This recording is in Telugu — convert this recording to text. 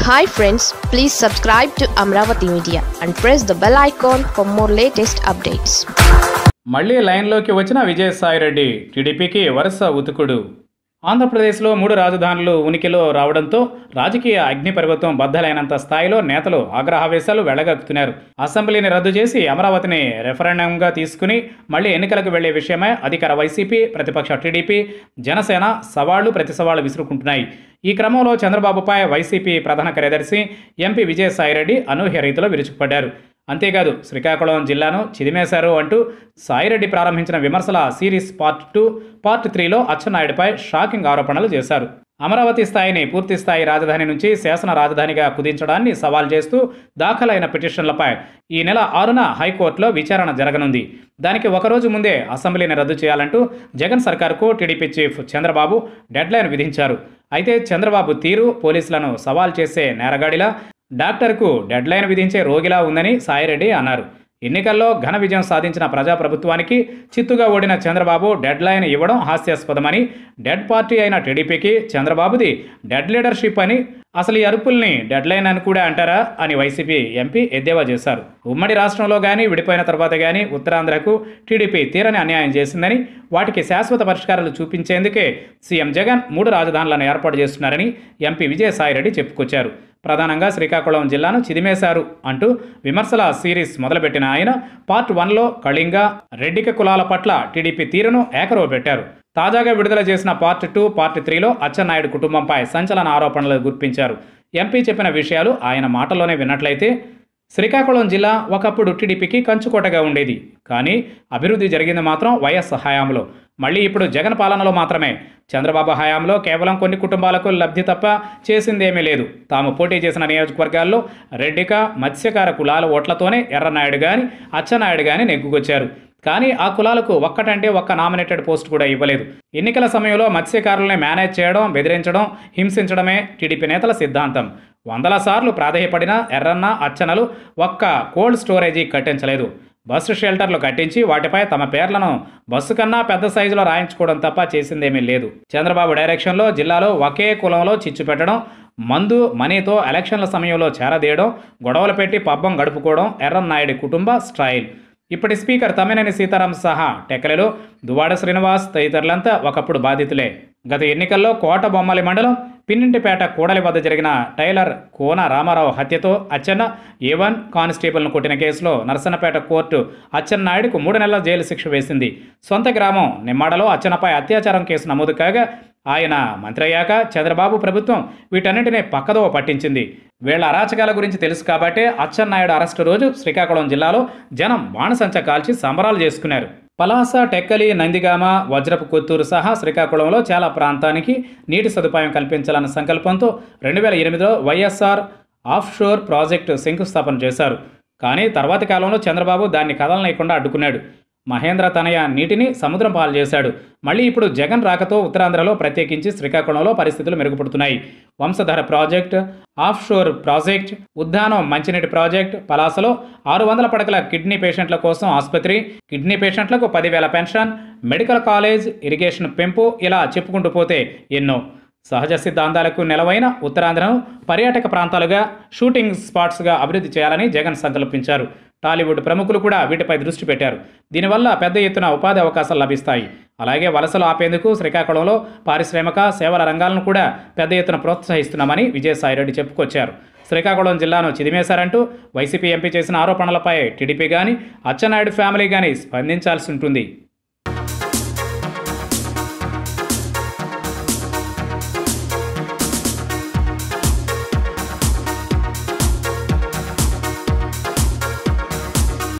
hi friends please subscribe to Amaravati media and press the bell icon for more latest updates మళ్లీ లైన్లోకి వచ్చిన విజయసాయిరెడ్డి టీడీపీకి వరుస ఉతుకుడు ఆంధ్రప్రదేశ్లో మూడు రాజధానులు ఉనికిలో రావడంతో రాజకీయ అగ్నిపర్వతం బద్దలైనంత స్థాయిలో నేతలు ఆగ్రహావేశాలు వెళ్లగక్కుతున్నారు అసెంబ్లీని రద్దు చేసి అమరావతిని రెఫరెండంగా తీసుకుని మళ్లీ ఎన్నికలకు వెళ్లే విషయమై అధికార వైసీపీ ప్రతిపక్ష టీడీపీ జనసేన సవాళ్లు ప్రతి సవాళ్లు విసురుకుంటున్నాయి ఈ క్రమంలో చంద్రబాబుపై వైసీపీ ప్రధాన కార్యదర్శి ఎంపీ విజయసాయిరెడ్డి అనూహ్య రీతిలో విరుచుకుపడ్డారు అంతేకాదు శ్రీకాకుళం జిల్లాను చిదిమేశారు అంటూ సాయిరెడ్డి ప్రారంభించిన విమర్శల సిరీస్ పార్ట్ టూ పార్ట్ త్రీలో అచ్చెన్నాయుడిపై షాకింగ్ ఆరోపణలు చేశారు అమరావతి స్థాయిని పూర్తి స్థాయి రాజధాని నుంచి శాసన రాజధానిగా కుదించడాన్ని సవాల్ చేస్తూ దాఖలైన పిటిషన్లపై ఈ నెల ఆరున హైకోర్టులో విచారణ జరగనుంది దానికి ఒకరోజు ముందే అసెంబ్లీని రద్దు చేయాలంటూ జగన్ సర్కార్కు టీడీపీ చీఫ్ చంద్రబాబు డెడ్లైన్ విధించారు అయితే చంద్రబాబు తీరు పోలీసులను సవాల్ చేసే నేరగాడిలా డాక్టర్కు డెడ్లైన్ విధించే రోగిలా ఉందని సాయిరెడ్డి అన్నారు ఎన్నికల్లో ఘన విజయం సాధించిన ప్రజాప్రభుత్వానికి చిత్తుగా ఓడిన చంద్రబాబు డెడ్ లైన్ ఇవ్వడం హాస్యాస్పదమని డెడ్ పార్టీ అయిన టీడీపీకి చంద్రబాబుది డెడ్ లీడర్షిప్ అని అసలు ఈ అరుపుల్ని డెడ్ లైన్ అని కూడా అంటారా అని వైసీపీ ఎంపీ ఎద్దేవా చేశారు ఉమ్మడి రాష్ట్రంలో కానీ విడిపోయిన తర్వాత కానీ ఉత్తరాంధ్రకు టీడీపీ తీరని అన్యాయం చేసిందని వాటికి శాశ్వత పరిష్కారాలు చూపించేందుకే సీఎం జగన్ మూడు రాజధానులను ఏర్పాటు చేస్తున్నారని ఎంపీ విజయసాయిరెడ్డి చెప్పుకొచ్చారు ప్రధానంగా శ్రీకాకుళం జిల్లాను చిదిమేశారు అంటూ విమర్శల సిరీస్ మొదలుపెట్టిన ఆయన పార్ట్ వన్లో కళింగ రెడ్డిక కులాల పట్ల టీడీపీ తీరును ఏకరవ పెట్టారు తాజాగా విడుదల చేసిన పార్ట్ టూ పార్ట్ త్రీలో అచ్చెన్నాయుడు కుటుంబంపై సంచలన ఆరోపణలు గుర్తించారు ఎంపీ చెప్పిన విషయాలు ఆయన మాటల్లోనే విన్నట్లయితే శ్రీకాకుళం జిల్లా ఒకప్పుడు టీడీపీకి కంచుకోటగా ఉండేది కానీ అభివృద్ధి జరిగింది మాత్రం వైఎస్ హయాంలో మళ్ళీ ఇప్పుడు జగన్ పాలనలో మాత్రమే చంద్రబాబు హయాంలో కేవలం కొన్ని కుటుంబాలకు లబ్ధి తప్ప చేసిందేమీ లేదు తాము పోటీ చేసిన నియోజకవర్గాల్లో రెడ్డిక మత్స్యకార కులాల ఓట్లతోనే ఎర్రనాయుడు గాని అచ్చెన్నాయుడు గాని నెగ్గుకొచ్చారు కానీ ఆ కులాలకు ఒక్కటంటే ఒక్క నామినేటెడ్ పోస్ట్ కూడా ఇవ్వలేదు ఎన్నికల సమయంలో మత్స్యకారుల్ని మేనేజ్ చేయడం బెదిరించడం హింసించడమే టీడీపీ నేతల సిద్ధాంతం వందల సార్లు ప్రాధేయపడిన ఎర్రన్న అచ్చనలు ఒక్క కోల్డ్ స్టోరేజీ కట్టించలేదు బస్సు షెల్టర్లు కట్టించి వాటిపై తమ పేర్లను బస్సు కన్నా పెద్ద సైజులో రాయించుకోవడం తప్ప చేసిందేమీ లేదు చంద్రబాబు డైరెక్షన్లో జిల్లాలో ఒకే కులంలో చిచ్చు పెట్టడం మందు మనీతో ఎలక్షన్ల సమయంలో చేరదీయడం గొడవలు పెట్టి పబ్బం గడుపుకోవడం ఎర్రన్నాయుడి కుటుంబ స్టైల్ ఇప్పటి స్పీకర్ తమ్మినేని సీతారాం సహా టెక్కలలో దువాడ శ్రీనివాస్ తదితరులంతా ఒకప్పుడు బాధితులే గత ఎన్నికల్లో కోట బొమ్మలి మండలం పిన్నింటిపేట కూడలి వద్ద జరిగిన టైలర్ కోన రామారావు హత్యతో అచ్చెన్న ఏవన్ కానిస్టేబుల్ను కొట్టిన కేసులో నరసన్నపేట కోర్టు అచ్చెన్నాయుడుకు మూడు నెలల జైలు శిక్ష వేసింది సొంత గ్రామం నిమ్మాడలో అచ్చెన్నపై అత్యాచారం కేసు నమోదు కాగా ఆయన మంత్రి అయ్యాక చంద్రబాబు ప్రభుత్వం వీటన్నిటినీ పక్కదోవ పట్టించింది వీళ్ల అరాచకాల గురించి తెలుసు కాబట్టే అచ్చెన్నాయుడు అరెస్టు రోజు శ్రీకాకుళం జిల్లాలో జనం బాణసంచ కాల్చి సంబరాలు చేసుకున్నారు పలాస టెక్కలి నందిగామ వజ్రపు కొత్తూరు సహా శ్రీకాకుళంలో చాలా ప్రాంతానికి నీటి సదుపాయం కల్పించాలన్న సంకల్పంతో రెండు వేల ఎనిమిదిలో వైఎస్ఆర్ ఆఫ్ షోర్ ప్రాజెక్టు శంకుస్థాపన చేశారు కానీ తర్వాతి కాలంలో చంద్రబాబు దాన్ని కదలనీయకుండా అడ్డుకున్నాడు మహేంద్ర తనయ నీటిని సముద్రం పాలు చేశాడు మళ్ళీ ఇప్పుడు జగన్ రాకతో ఉత్తరాంధ్రలో ప్రత్యేకించి శ్రీకాకుళంలో పరిస్థితులు మెరుగుపడుతున్నాయి Vamsadhara project offshore project Uddanam మంచినీటి ప్రాజెక్ట్ పలాసలో ఆరు వందల పడకల కిడ్నీ పేషెంట్ల కోసం ఆసుపత్రి కిడ్నీ పేషెంట్లకు పదివేల పెన్షన్ మెడికల్ కాలేజ్ ఇరిగేషన్ పెంపు ఇలా చెప్పుకుంటూ పోతే ఎన్నో సహజ సిద్ధ అందాలకు నెలవైన ఉత్తరాంధ్రను పర్యాటక ప్రాంతాలుగా షూటింగ్ స్పాట్స్గా అభివృద్ధి చేయాలని జగన్ సంకల్పించారు టాలీవుడ్ ప్రముఖులు కూడా వీటిపై దృష్టి పెట్టారు దీనివల్ల పెద్ద ఎత్తున ఉపాధి అవకాశాలు లభిస్తాయి అలాగే వలసలు ఆపేందుకు శ్రీకాకుళంలో పారిశ్రామిక సేవల రంగాలను కూడా పెద్ద ఎత్తున ప్రోత్సహిస్తున్నామని విజయసాయిరెడ్డి చెప్పుకొచ్చారు శ్రీకాకుళం జిల్లాను చిదిమేశారంటూ వైసీపీ ఎంపీ చేసిన ఆరోపణలపై టీడీపీ కానీ అచ్చెన్నాయుడు ఫ్యామిలీ కానీ స్పందించాల్సి ఉంటుంది